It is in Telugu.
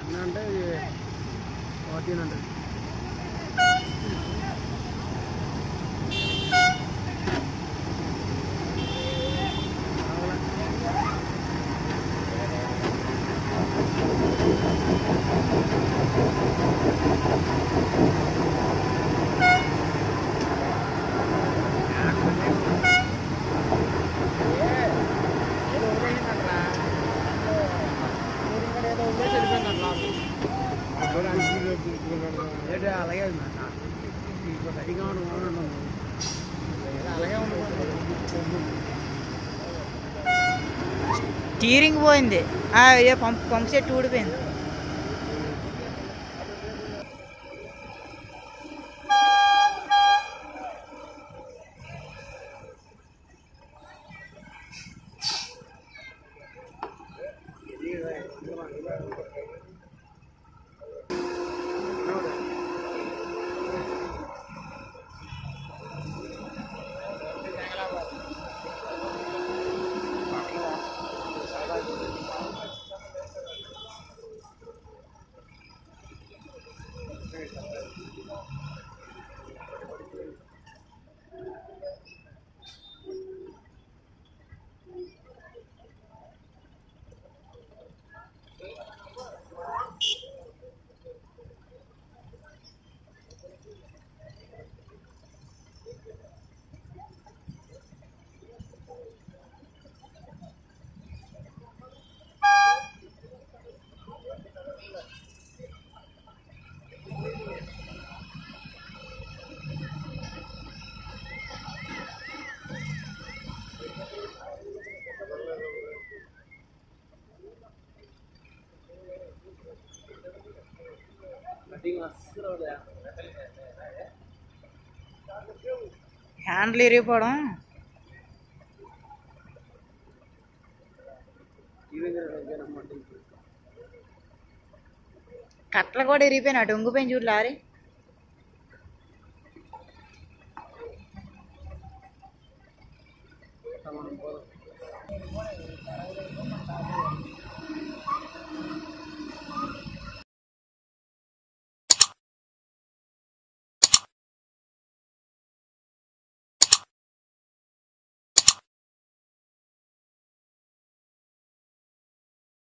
అంటే ఫార్టీన్ హండ్రెడ్ ఏంటి అలాగే ఉంది అన్న. ఇప్పుడు రెడీగా ఉండడం అలాగే ఉండకూడదు స్టీరింగ్ పోయింది ఆ, ఏ పంప్ పంప్ సెట్ ఊడిపోయింది హ్యాండిల్ ఇరిగిపోవడం కట్టలు కూడా ఇరిగిపోయినాయి అటు ఉంగిపోయిన చూడు లారీ మనం పోదాం